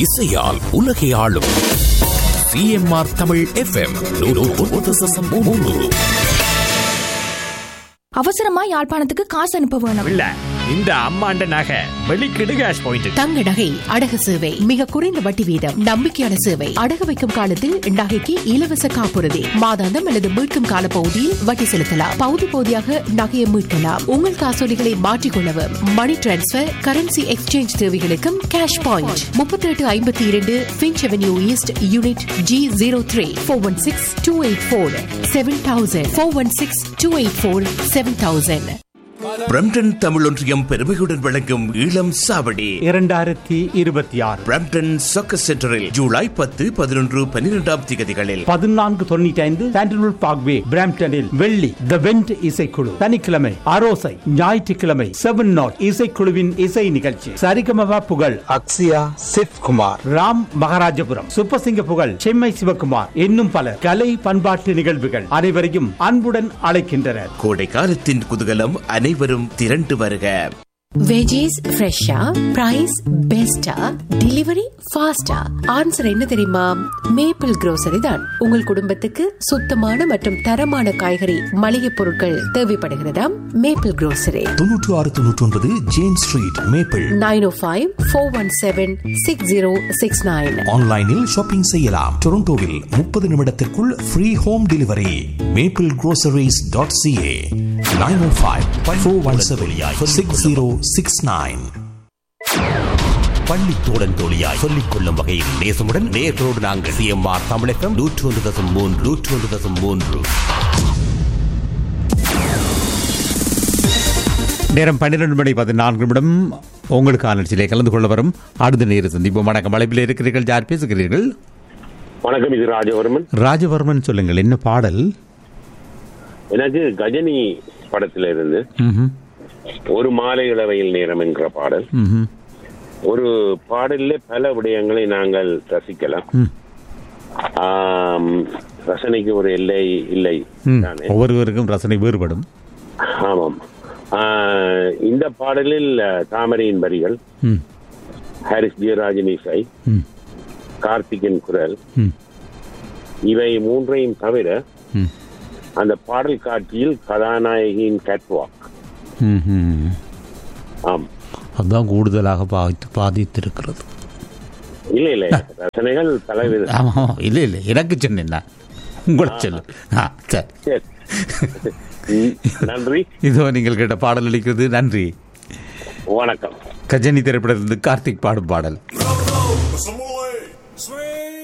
இசையால் உலகை ஆளும் சிஎம்ஆர் தமிழ் எஃப்எம் அவசரமா யாழ்ப்பாணத்துக்கு காசு அனுப்ப வேணும் இல்ல இந்த அம்மாண்ட நகை வெளிக்கிடு கேஷ் பாயிண்ட் தங்க நகை அடகு சேவை மிக குறைந்த வட்டி வீதம் நம்பிக்கையான சேவை அடகு வைக்கும் காலத்தில் நகைக்கு இலவச காப்புறுதி மாதாந்தம் அல்லது மீட்கும் கால பகுதியில் வட்டி செலுத்தலாம் பகுதி பகுதியாக நகையை மீட்கலாம் உங்கள் காசோலிகளை மாற்றிக்கொள்ளவும் மணி டிரான்ஸ்பர் கரன்சி எக்ஸ்சேஞ்ச் தேவைகளுக்கும் கேஷ் பாயிண்ட் முப்பத்தி எட்டு ஐம்பத்தி இரண்டு Finch avenue east unit G zero three four one six two eight four seven thousand four one six two eight four seven thousand Brampton Tamil ஒன்றியம் பெருமையுடன் வழங்கும் இளம் சாவடி இரண்டாயிரத்தி இருபத்தி ஆறு பிரம்டன் சொக்கர் சென்டரில் ஜூலை பத்து பதினொன்று பன்னிரெண்டாம் திகதிகளில் பதினான்கு தொண்ணூற்றி ஐந்து சாண்டல்வுட் பார்க்வே பிராம்டனில் வெள்ளி த வெண்ட் இசைக்குழு சனிக்கிழமை அரோசை ஞாயிற்றுக்கிழமை செவன் நாட் இசைக்குழுவின் இசை நிகழ்ச்சி சரிகமபா புகழ் அக்ஸியா சிவ் குமார் ராம் மகாராஜபுரம் சுப்பசிங்க புகழ் செம்மை சிவகுமார் இன்னும் பல கலை பண்பாட்டு நிகழ்வுகள் அனைவரையும் அன்புடன் அழைக்கின்றனர் கோடை காலத்தின் குதூகலம் அனைவரும் திரண்டு வருக வெஜிஸ் ஃப்ரெஷ்ஷா பிரைஸ் பெஸ்டா டெலிவரி ஃபாஸ்டா ஆன்சர் என்ன தெரியுமா மேப்பிள் grocery தான் உங்கள் குடும்பத்துக்கு சுத்தமான மற்றும் தரமான காய்கறி மளிகை பொருட்கள் தேவைப்படுகிறதாம் மேப்பிள் grocery தொன்னூற்று ஆறு தொன்னூற்றி ஒன்பது James street Maple nine O five four one seven six zero six nine ஆன்லைனில் ஷாப்பிங் செய்யலாம் டொரண்டோவில் முப்பது நிமிடத்திற்குள் free home delivery Maple groceries dot CA nine O five four one seven six zero six nine பள்ளி தோழன் தோழியாய் சொல்லிக் கொள்ளும் வகையில் நேசமுடன் நேர்களோடு நாங்கள் சிஎம்ஆர் தமிழகம் நூற்று ஒன்று தசம் மூன்று நூற்று ஒன்று தசம் மூன்று நேரம் பன்னிரண்டு மணி பதினான்கு நிமிடம் உங்களுக்கான நிகழ்ச்சியிலே கலந்து கொள்ள வரும் அடுத்த நேர சந்திப்போம் வணக்கம் அழைப்பில் இருக்கிறீர்கள் யார் பேசுகிறீர்கள் வணக்கம் இது ராஜவர்மன் ராஜவர்மன் சொல்லுங்கள் என்ன பாடல் எனக்கு கஜினி படத்துல இருந்து ம்ஹும், ஒரு மாலை இளவையில் நேரம் என்கிற பாடல் ம்ஹும், ஒரு பாடல்ல பல விடயங்களை நாங்கள் ரசிக்கலாம் ம். ஆம், ரசனைக்கு ஒரு எல்லை இல்லை ம். தானே ஒவ்வொருவருக்கும் ரசனை வேறுபடும் ஆமாம் ஆ, இந்த பாடலில் அஹ், தாமரையின் வரிகள் ம், ஹாரிஸ் ஜெயராஜன் இசை ம், கார்த்திகின் குரல் ம், இவை மூன்றையும் தவிர ம், அந்த பாடல் காட்சியில் கதாநாயகியின் கேட்வாக் ம்ஹும். ஆம் அதுதான் கூடுதலாக பாதித்து பாதித்திருக்கிறது இல்ல இல்ல ரசனைகள் பலவித ஆமாம் இல்லை இல்லை எனக்கு சொன்னேன் நான். உங்களை சொல்லு ஆ சரி சரி. ம், நன்றி இதோ நீங்கள் கேட்ட பாடல் அளிக்கிறது நன்றி வணக்கம் கஜனி திரைப்படத்திலிருந்து கார்த்திக் பாடும் பாடல்